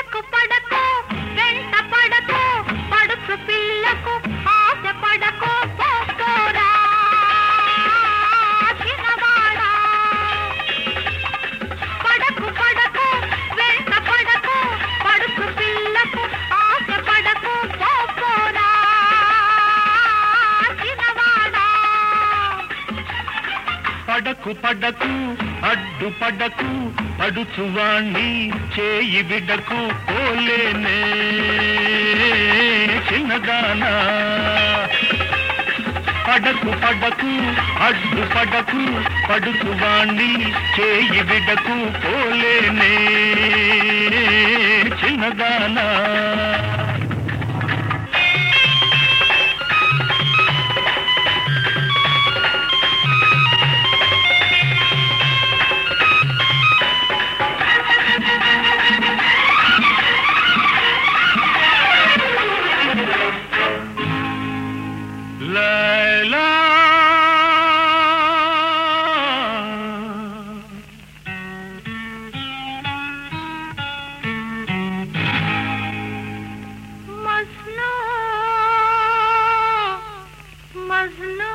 పడకు పడకు వెంట పడకు పడుచు పిల్లకు ఆశ పడకు పోకోరా చిన్నవాడా పడకు పడకు వెంట పడకు పడుచు పిల్లకు ఆశ పడకు పోకోరా చిన్నవాడా పడకు పడకు అడ్డు పడకు పడుచువాణ్ణి చేయి బిడ్డకు పోలేనే చిన్నదానా పడకు పడకు అడ్డు పడకు పడుచువాణ్ణి చేయి బిడ్డకు పోలేనే చిన్నదానా లైలా మజ్ను మజ్ను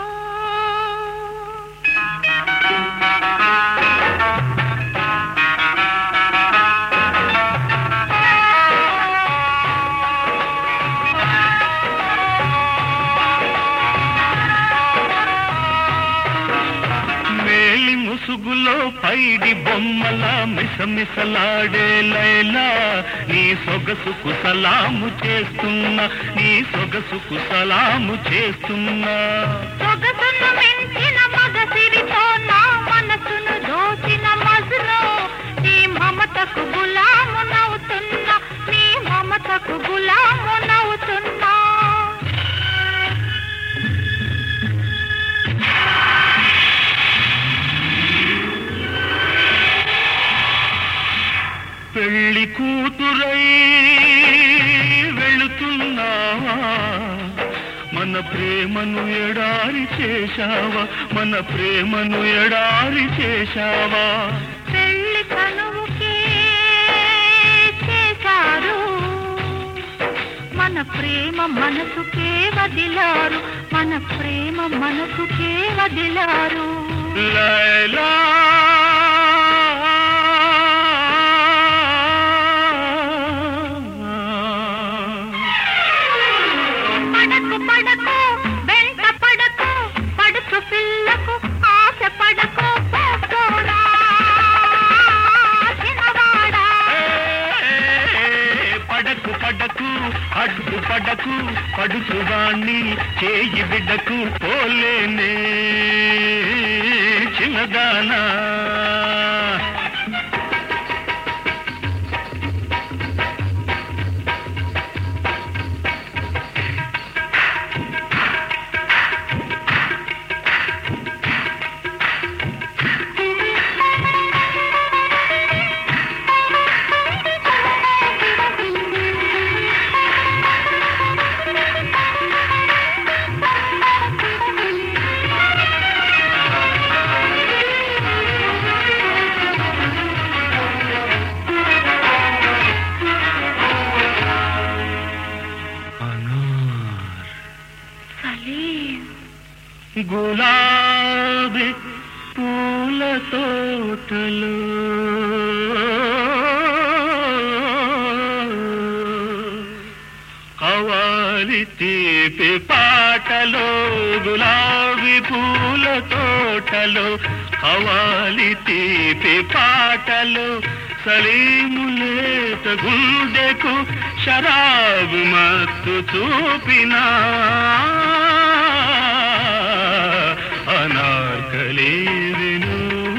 మేలి ముసుగులో పైడి బొమ్మల మిసమిసలాడే లైలా నీ సొగసుకు సలాము చేస్తున్నా నీ సొగసుకు సలాము చేస్తున్నా సొగసును మించిన మగసిరితో నా మనసును దోచిన మజ్ను నీ మమతకు గులాము నవ్వుతున్నా నీ మమతకు గులాము నవ్వుతున్నా పెళ్లి కూతురై వెళుతున్నావా మన ప్రేమను ఎడారి చేశావా మన ప్రేమను ఎడారి చేశావా పెళ్లి కనువుకే చేశారు మన ప్రేమ మనసుకే వదిలారు మన ప్రేమ మనసుకే వదిలారు లైలా పడకు పడకు వెంట పడకు పడుచు పిల్లకు ఆశ పడకు పోకోరా చిన్నవాడా పడకు పడకు అడ్డు పడకు పడుచువాణ్ణి చేయి బిడ్డకు పోలేనే చిన్నదానా సలీం గులాబీ పూల తోటలు కవాలి తీపి పాటలో గులాబీ పూల తోటలో కవాలి తీపి పాటలు సలీములేత గుండెకు షరాబు మత్తు చూపినా అనార్కలే విను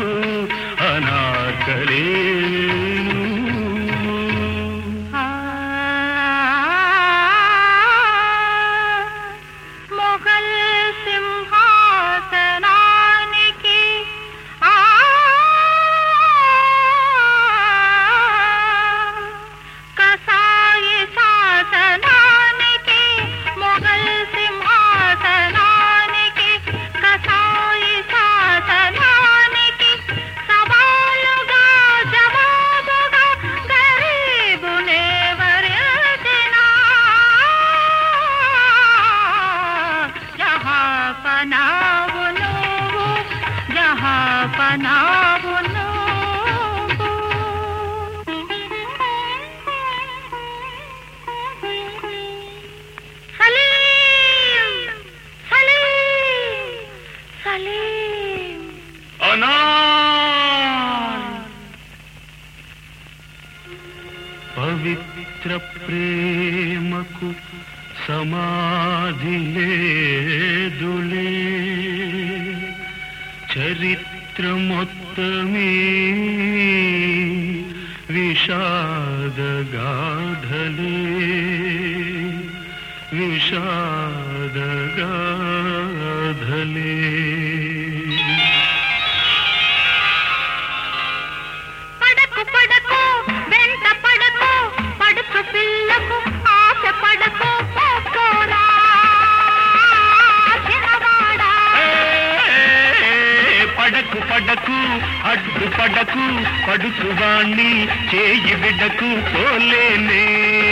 అనార్కలే ఆ మొఘల్ సింహాసనానికి ఆ కసాయి శాసనానికి మొఘల్ సింహాసనానికి పవిత్ర ప్రేమకు సమాధి లేదులే చరిత్ర మొత్తమే విషాదగాధలే విషాదగాధలే పడకు పడకు వెంట పడకు పడుచు పిల్లకు ఆశ పడకు పోకోరా చిన్నవాడా ఏ, పడకు పడకు అడ్డు పడకు పడుచువాణ్ణి చేయి బిడ్డకు పోలేనే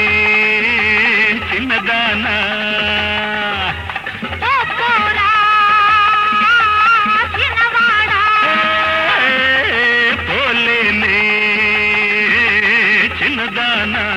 చిన్నదానా పోకోరా చిన్నవాడా ఏ, పోలేనే చిన్నదానా